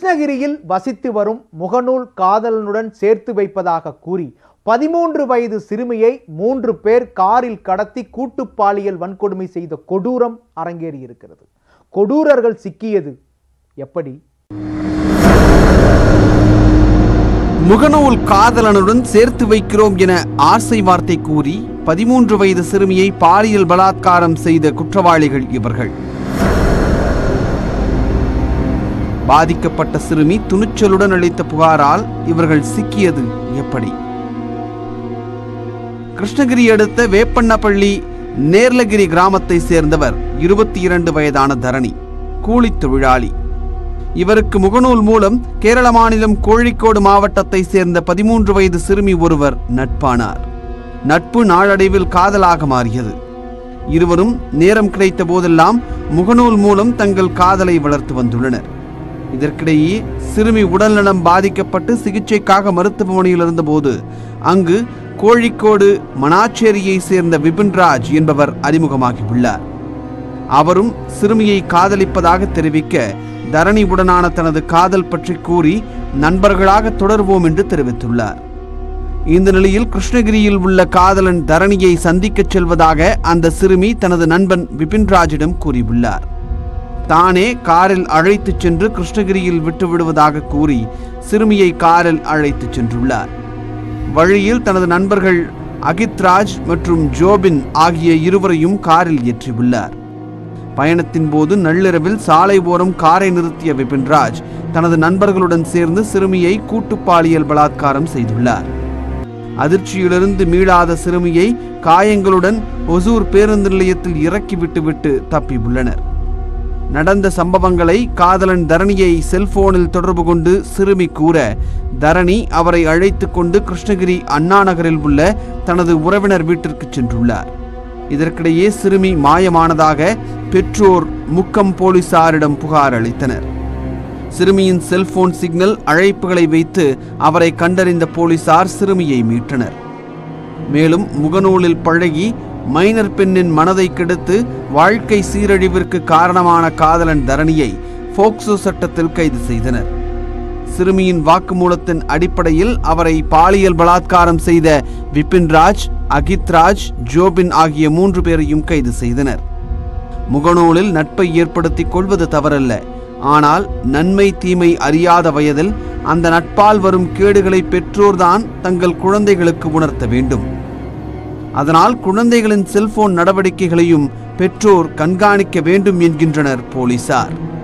கிருஷ்ணகிரியில் வசித்து வரும் முகநூல் காதலனுடன் சேர்த்து வைப்பதாக கூறி பதிமூன்று வயது சிறுமியை மூன்று பேர் காரில் கடத்தி கூட்டு பாலியல் வன்கொடுமை செய்த கொடூரம் அரங்கேறியிருக்கிறது கொடூரர்கள் சிக்கியது எப்படி முகநூல் காதலனுடன் சேர்த்து வைக்கிறோம் என ஆசை வார்த்தை கூறி பதிமூன்று வயது சிறுமியை பாலியல் பலாத்காரம் செய்த குற்றவாளிகள் இவர்கள் பாதிக்கப்பட்ட சிறுமி துணிச்சலுடன் அளித்த புகாரால் இவர்கள் சிக்கியது எப்படி கிருஷ்ணகிரி அடுத்த வேப்பண்ணப்பள்ளி நேர்லகிரி கிராமத்தை சேர்ந்தவர் இருபத்தி இரண்டு வயதான தரணி கூலித் தொழிலாளி இவருக்கு முகநூல் மூலம் கேரள மாநிலம் கோழிக்கோடு மாவட்டத்தை சேர்ந்த பதிமூன்று வயது சிறுமி ஒருவர் நட்பானார் நட்பு நாளடைவில் காதலாக மாறியது இருவரும் நேரம் கிடைத்த போதெல்லாம் முகநூல் மூலம் தங்கள் காதலை வளர்த்து வந்துள்ளனர் இதற்கிடையே சிறுமி உடல்நலம் பாதிக்கப்பட்டு சிகிச்சைக்காக மருத்துவமனையில் இருந்தபோது அங்கு கோழிக்கோடு மணாச்சேரியை சேர்ந்த விபின்ராஜ் என்பவர் அறிமுகமாகியுள்ளார் அவரும் சிறுமியை காதலிப்பதாக தெரிவிக்க தரணியுடனான தனது காதல் பற்றி கூறி நண்பர்களாக தொடர்வோம் என்று தெரிவித்துள்ளார் இந்த நிலையில் கிருஷ்ணகிரியில் உள்ள காதலன் தரணியை சந்திக்கச் செல்வதாக அந்த சிறுமி தனது நண்பன் விபின்ராஜிடம் கூறியுள்ளார் தானே காரில் அழைத்துச் சென்று கிருஷ்ணகிரியில் விட்டு விடுவதாக கூறி சிறுமியை காரில் அழைத்துச் சென்றுள்ளார் வழியில் தனது நண்பர்கள் அகித்ராஜ் மற்றும் ஜோபின் ஆகிய இருவரையும் காரில் ஏற்றியுள்ளார் பயணத்தின் போது நள்ளிரவில் சாலை ஓரம் காரை நிறுத்திய விபின்ராஜ் தனது நண்பர்களுடன் சேர்ந்து சிறுமியை கூட்டு பாலியல் பலாத்காரம் செய்துள்ளார் அதிர்ச்சியிலிருந்து மீளாத சிறுமியை காயங்களுடன் ஒசூர் பேருந்து நிலையத்தில் இறக்கி விட்டுவிட்டு தப்பியுள்ளனர் நடந்த சம்பவங்களை காதலன் தரணியை செல்போனில் தொடர்பு கொண்டு சிறுமி கூற தரணி அவரை அழைத்து கொண்டு கிருஷ்ணகிரி அண்ணா நகரில் உள்ள தனது உறவினர் வீட்டிற்கு சென்றுள்ளார் இதற்கிடையே சிறுமி மாயமானதாக பெற்றோர் முக்கம் போலீசாரிடம் புகார் அளித்தனர் சிறுமியின் செல்போன் சிக்னல் அழைப்புகளை வைத்து அவரை கண்டறிந்த போலீசார் சிறுமியை மீட்டனர் மேலும் முகநூலில் பழகி மைனர் பெண்ணின் மனதை கெடுத்து வாழ்க்கை சீரழிவிற்கு காரணமான காதலன் தரணியை போக்சோ சட்டத்தில் கைது செய்தனர் சிறுமியின் வாக்குமூலத்தின் அடிப்படையில் அவரை பாலியல் பலாத்காரம் செய்த விபின்ராஜ் அகித்ராஜ் ஜோபின் ஆகிய மூன்று பேரையும் கைது செய்தனர் முகநூலில் நட்பை ஏற்படுத்திக் கொள்வது தவறல்ல ஆனால் நன்மை தீமை அறியாத வயதில் அந்த நட்பால் வரும் கேடுகளை பெற்றோர்தான் தங்கள் குழந்தைகளுக்கு உணர்த்த வேண்டும் அதனால் குழந்தைகளின் செல்போன் நடவடிக்கைகளையும் பெற்றோர் கண்காணிக்க வேண்டும் என்கின்றனர் போலீசார்